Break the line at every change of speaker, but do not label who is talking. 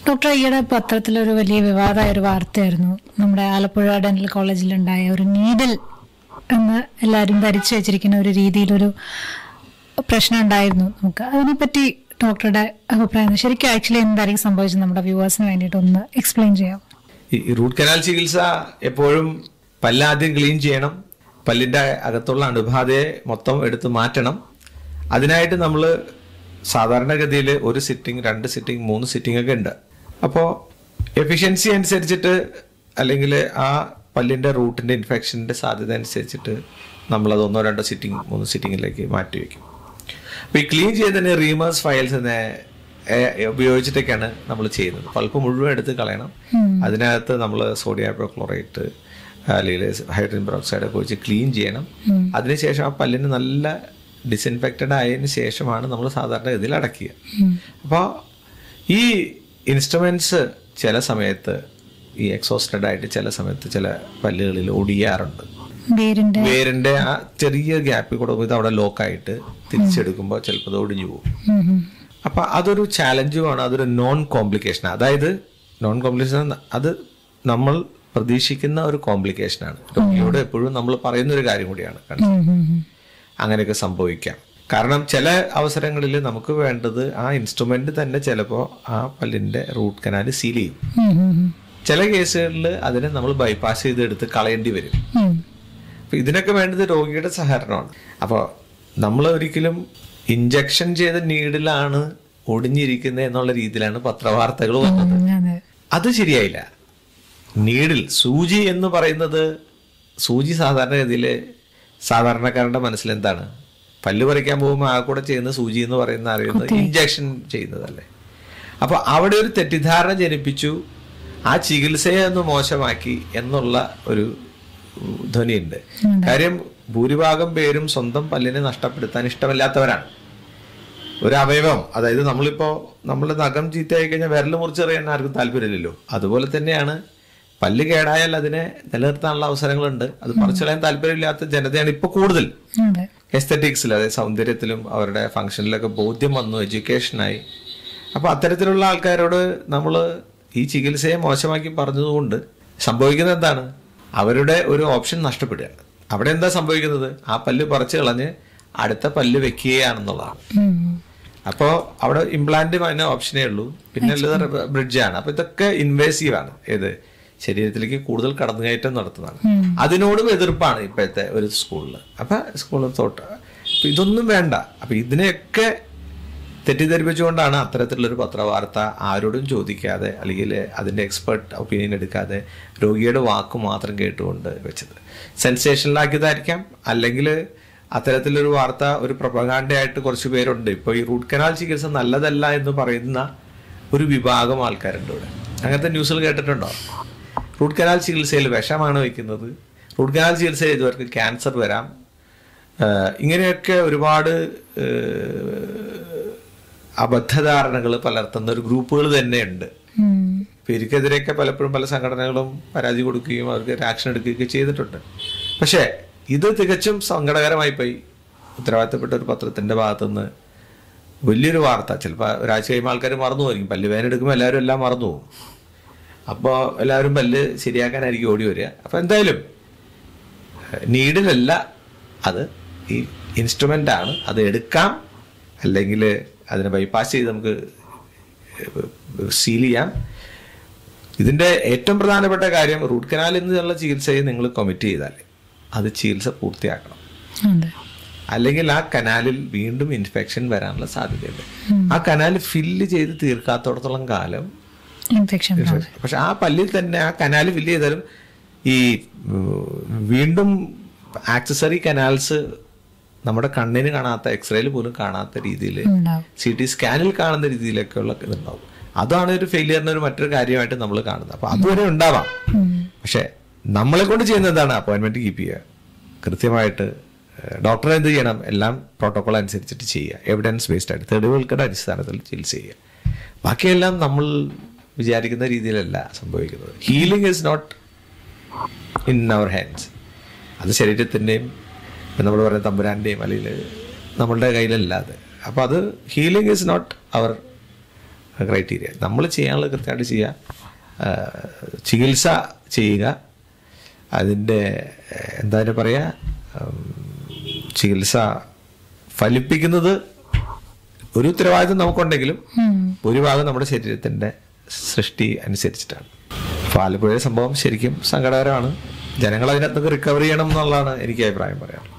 Doctor ഈയിടെ പത്രത്തിലൊരു വലിയ വിവാദമായ ഒരു വാർത്തയായിരുന്നു നമ്മുടെ ആലപ്പുഴ ഡെന്റൽ കോളേജിലുണ്ടായ ഒരു നീഡിൽ എന്ന് എല്ലാവരും ധരിച്ചു വെച്ചിരിക്കുന്ന ഒരു രീതിയിലൊരു പ്രശ്നം ഉണ്ടായിരുന്നു നമുക്ക് അതിനെപ്പറ്റി ഡോക്ടറുടെ അഭിപ്രായം എന്താ? ശരിക്കും ആക്ച്വലി എന്തായിരിക്കും സംഭവിച്ചത് നമ്മുടെ വ്യൂവേഴ്സിന് വേണ്ടിയിട്ട് ഒന്ന് എക്സ്പ്ലെയിൻ ചെയ്യാം
ഈ റൂട്ട് കനാൽ ചികിത്സ എപ്പോഴും പല്ലാദ്യം ക്ലീൻ ചെയ്യണം പല്ലിന്റെ അകത്തുള്ള അണുബാധയെ മൊത്തം എടുത്ത് മാറ്റണം അതിനായിട്ട് നമ്മൾ സാധാരണഗതിയിൽ ഒരു സിറ്റിംഗ് രണ്ട് സിറ്റിംഗ് മൂന്ന് സിറ്റിംഗ് ഒക്കെ ഉണ്ട് അപ്പോൾ എഫിഷ്യൻസി അനുസരിച്ചിട്ട് അല്ലെങ്കിൽ ആ പല്ലിന്റെ റൂട്ടിന്റെ ഇൻഫെക്ഷന്റെ സാധ്യത അനുസരിച്ചിട്ട് നമ്മളത് ഒന്നോ രണ്ടോ സിറ്റിംഗ് മൂന്ന് സിറ്റിങ്ങിലേക്ക് മാറ്റി വയ്ക്കും അപ്പോൾ ഈ ക്ലീൻ ചെയ്തതിന് റീമേഴ്സ് ഫയൽസ് എന്ന ഏ- ഉപയോഗിച്ചിട്ടൊക്കെയാണ് നമ്മൾ ചെയ്യുന്നത് പൾപ്പ് മുഴുവൻ എടുത്ത് കളയണം അതിനകത്ത് നമ്മൾ സോഡിയം ഹൈഡ്രോക്ലോറേറ്റ് അല്ലെങ്കിൽ ഹൈഡ്രജൻ പെറോക്സൈഡ് ഒക്കെ വെച്ച് ക്ലീൻ ചെയ്യണം അതിനുശേഷം ആ പല്ലിന് നല്ല ഡിസിൻഫെക്റ്റഡ് ആയതിനു ശേഷമാണ് നമ്മൾ സാധാരണ ഇതിൽ അടയ്ക്കുക അപ്പോൾ ഈ ഇൻസ്ട്രുമെന്റ്സ് ചില സമയത്ത് ഈ എക്സോസ്റ്റഡ് ആയിട്ട് ചില സമയത്ത് ചില പല്ലുകളിൽ ഒടിയാറുണ്ട്
വേരിന്റെ
വേരിന്റെ ആ ചെറിയ ഗ്യാപ്പിൽ കൂടെ ഇത് അവിടെ ലോക്കായിട്ട് തിരിച്ചെടുക്കുമ്പോൾ ചിലപ്പോൾ അത് ഒടിഞ്ഞു പോകും
ഉം, ഉം.
അപ്പൊ അതൊരു ചാലഞ്ചുമാണ് അതൊരു നോൺ കോംപ്ലിക്കേഷൻ അതായത് നോൺ കോംപ്ലിക്കേഷൻ അത് നമ്മൾ പ്രതീക്ഷിക്കുന്ന ഒരു കോംപ്ലിക്കേഷനാണ് രോഗിയോട് എപ്പോഴും നമ്മൾ പറയുന്ന ഒരു കാര്യം കൂടിയാണ് കാരണം
ഉം, ഉം, ഉം.
അങ്ങനെയൊക്കെ സംഭവിക്കാം കാരണം ചില അവസരങ്ങളിൽ നമുക്ക് വേണ്ടത് ആ ഇൻസ്ട്രുമെന്റ് തന്നെ ചിലപ്പോൾ ആ പല്ലിന്റെ റൂട്ട് കനാൽ സീൽ ചെയ്യും
ഉം, ഉം, ഉം.
ചില കേസുകളിൽ അതിനെ നമ്മൾ ബൈപ്പാസ് ചെയ്ത് എടുത്ത് കളയേണ്ടി വരും
ഉം.
അപ്പൊ ഇതിനൊക്കെ വേണ്ടത് രോഗിയുടെ സഹകരണമാണ് അപ്പോൾ നമ്മൾ ഒരിക്കലും ഇഞ്ചക്ഷൻ ചെയ്ത നീഡിലാണ് ഒടിഞ്ഞിരിക്കുന്നത് എന്നുള്ള രീതിയിലാണ് പത്രവാർത്തകൾ വന്നത്
ഉം, അതെ
അത് ശരിയായില്ല നീഡിൽ സൂചി എന്ന് പറയുന്നത് സൂചി സാധാരണഗതിയിൽ സാധാരണക്കാരുടെ മനസ്സിൽ എന്താണ് പല്ല് പറിക്കാൻ പോകുമ്പോൾ ആ കൂടെ ചെയ്യുന്ന സൂചി എന്ന് പറയുന്ന അറിയുന്നത് ഇഞ്ചക്ഷൻ ചെയ്യുന്നതല്ലേ അപ്പൊ അവിടെ ഒരു തെറ്റിദ്ധാരണ ജനിപ്പിച്ചു ആ ചികിത്സയെ ഒന്ന് മോശമാക്കി എന്നുള്ള ഒരു ഉം, ധ്വനിയുണ്ട് കാര്യം ഭൂരിഭാഗം പേരും സ്വന്തം പല്ലിനെ നഷ്ടപ്പെടുത്താൻ ഇഷ്ടമില്ലാത്തവരാണ് ഒരു അവയവം അതായത് നമ്മളിപ്പോ നമ്മൾ നഖം ചീത്തയായി കഴിഞ്ഞാൽ വിരൽ മുറിച്ചെറിയാൻ ആർക്കും താല്പര്യമില്ലല്ലോ അതുപോലെ തന്നെയാണ് പല്ല് കേടായാൽ അതിനെ നിലനിർത്താനുള്ള അവസരങ്ങളുണ്ട് അത് പറിച്ചളയാൻ താല്പര്യമില്ലാത്ത ജനതയാണ് ഇപ്പൊ കൂടുതൽ
അതെ
എസ്തറ്റിക്സിൽ അതായത് സൗന്ദര്യത്തിലും അവരുടെ ഫംഗ്ഷനിലൊക്കെ ബോധ്യം വന്നു എഡ്യൂക്കേഷനായി അപ്പോൾ അത്തരത്തിലുള്ള ആൾക്കാരോട് നമ്മൾ ഈ ചികിത്സയെ മോശമാക്കി പറഞ്ഞതുകൊണ്ട് സംഭവിക്കുന്നത് എന്താണ് അവരുടെ ഒരു ഓപ്ഷൻ നഷ്ടപ്പെടുകയാണ് അവിടെ എന്താ സംഭവിക്കുന്നത് ആ പല്ല് പറിച്ചു കളഞ്ഞ് അടുത്ത പല്ല് വെക്കുകയാണെന്നുള്ളതാണ്
ഉം.
അപ്പോൾ അവിടെ ഇംപ്ലാന്റ് അതിന് ഓപ്ഷനേ ഉള്ളൂ പിന്നെ ഉള്ളത് ബ്രിഡ്ജാണ് അപ്പൊ ഇതൊക്കെ ഇൻവേസീവ് ആണ് ഏത് ശരീരത്തിലേക്ക് കൂടുതൽ കടന്നുകയറ്റം നടത്തുന്നതാണ് അതിനോടും എതിർപ്പാണ് ഇപ്പോഴത്തെ ഒരു സ്കൂളിൽ അപ്പൊ സ്കൂളിൽ തൊട്ട് അപ്പൊ ഇതൊന്നും വേണ്ട അപ്പൊ ഇതിനെയൊക്കെ തെറ്റിദ്ധരിപ്പിച്ചുകൊണ്ടാണ് അത്തരത്തിലുള്ളൊരു പത്രവാർത്ത ആരോടും ചോദിക്കാതെ അല്ലെങ്കിൽ അതിന്റെ എക്സ്പെർട്ട് ഒപ്പീനിയൻ എടുക്കാതെ രോഗിയുടെ വാക്ക് മാത്രം കേട്ടുകൊണ്ട് വെച്ചത് സെൻസേഷനിലാക്കിയതായിരിക്കാം അല്ലെങ്കിൽ അത്തരത്തിലൊരു വാർത്ത ഒരു പ്രപകാണ്ഡയായിട്ട് കുറച്ച് പേരുണ്ട് ഇപ്പോൾ ഈ റൂട്ട് കനാൽ ചികിത്സ നല്ലതല്ല എന്ന് പറയുന്ന ഒരു വിഭാഗം ആൾക്കാരുണ്ട് ഇവിടെ അങ്ങനത്തെ ന്യൂസുകൾ കേട്ടിട്ടുണ്ടോ റൂട്ട് കനാൽ ചികിത്സയിൽ വിഷമാണ് വയ്ക്കുന്നത് റൂട്ട് കനാൽ ചികിത്സ ചെയ്തവർക്ക് ക്യാൻസർ വരാം ആഹ് ഇങ്ങനെയൊക്കെ ഒരുപാട് അബദ്ധധാരണകൾ പലർത്തുന്ന ഒരു ഗ്രൂപ്പുകൾ തന്നെയുണ്ട്
ഉം.
ഇപ്പൊ ഇവർക്കെതിരെയൊക്കെ പലപ്പോഴും പല സംഘടനകളും പരാതി കൊടുക്കുകയും അവർക്ക് ആക്ഷൻ എടുക്കുകയൊക്കെ ചെയ്തിട്ടുണ്ട് പക്ഷേ ഇത് തികച്ചും സങ്കടകരമായി പോയി ഉത്തരവാദിത്തപ്പെട്ട ഒരു പത്രത്തിന്റെ ഭാഗത്തുനിന്ന് വലിയൊരു വാർത്ത ചിലപ്പോൾ ഒരാഴ്ച കഴിയുമ്പോൾ ആൾക്കാർ മറന്നു പോയിരിക്കും പല്ല് വേദന എടുക്കുമ്പോൾ എല്ലാവരും എല്ലാം മറന്നു പോകും അപ്പോൾ എല്ലാവരും പല്ല് ശരിയാക്കാനായിരിക്കും ഓടി വരിക അപ്പോൾ എന്തായാലും നീഡിലല്ല അത് ഈ ഇൻസ്ട്രുമെൻ്റ് ആണ് അത് എടുക്കാം അല്ലെങ്കിൽ അതിനെ ബൈപ്പാസ് ചെയ്ത് നമുക്ക് സീൽ ചെയ്യാം ഇതിന്റെ ഏറ്റവും പ്രധാനപ്പെട്ട കാര്യം റൂട്ട് കനാൽ എന്നുള്ള ചികിത്സയെ നിങ്ങൾ കമ്മിറ്റ് ചെയ്താൽ അത് ചികിത്സ പൂർത്തിയാക്കണം
അതെ
അല്ലെങ്കിൽ ആ കനാലിൽ വീണ്ടും ഇൻഫെക്ഷൻ വരാനുള്ള സാധ്യതയുണ്ട് ആ കനാൽ ഫില്ല് ചെയ്ത് തീർക്കാത്തോടത്തോളം കാലം
ഇൻഫെക്ഷൻ
പക്ഷെ ആ പല്ലിൽ തന്നെ ആ കനാൽ ഫില്ല് ചെയ്താലും ഈ ഉം, വീണ്ടും ആക്സസറി കനാൽസ് നമ്മുടെ കണ്ണിന് കാണാത്ത എക്സ്റേയിൽ പോലും കാണാത്ത രീതിയിൽ
ഉണ്ടാവും
സി ടി സ്കാനിൽ കാണുന്ന രീതിയിലൊക്കെയുള്ള ഇതുണ്ടാവും അതാണ് ഒരു ഫെയിലിയറിന് ഒരു മറ്റൊരു കാര്യമായിട്ട് നമ്മൾ കാണുന്നത് അപ്പൊ അതുവരെ ഉണ്ടാവാം പക്ഷെ നമ്മളെ കൊണ്ട് ചെയ്യുന്നത് എന്താണ് അപ്പോയിന്റ്മെന്റ് കീപ്പ് ചെയ്യുക കൃത്യമായിട്ട് ഡോക്ടർ എന്ത് ചെയ്യണം എല്ലാം പ്രോട്ടോകോൾ അനുസരിച്ചിട്ട് ചെയ്യുക എവിഡൻസ് ബേസ്ഡ് ആയിട്ട് തെളിവുകളുടെ അടിസ്ഥാനത്തിൽ ചികിത്സ ചെയ്യുക ബാക്കിയെല്ലാം നമ്മൾ വിചാരിക്കുന്ന രീതിയിലല്ല സംഭവിക്കുന്നത് healing is not in our hands അത് ശരീരത്തിൻ്റെയും നമ്മൾ പറയുന്ന തമ്പുരാൻ്റെയും അല്ലെങ്കിൽ നമ്മളുടെ കയ്യിലല്ല അത് അപ്പോൾ അത് healing is not our criteria നമ്മൾ ചെയ്യാനുള്ളത് കൃത്യമായിട്ട് ചെയ്യുക ആ, ചികിത്സ ചെയ്യുക അതിൻ്റെ ഏഹ്, എന്താ അതിന് പറയുക ഉം, ചികിത്സ ഫലിപ്പിക്കുന്നത് ഒരു ഉത്തരവാദിത്വം നമുക്കുണ്ടെങ്കിലും ഭൂരിഭാഗം നമ്മുടെ ശരീരത്തിൻ്റെ സൃഷ്ടി അനുസരിച്ചിട്ടാണ് അപ്പോൾ ആലപ്പുഴയിലെ സംഭവം ശരിക്കും സങ്കടകരമാണ് ജനങ്ങൾ അതിനകത്തൊക്കെ റിക്കവർ ചെയ്യണം എന്നുള്ളതാണ് എനിക്ക് അഭിപ്രായം പറയാം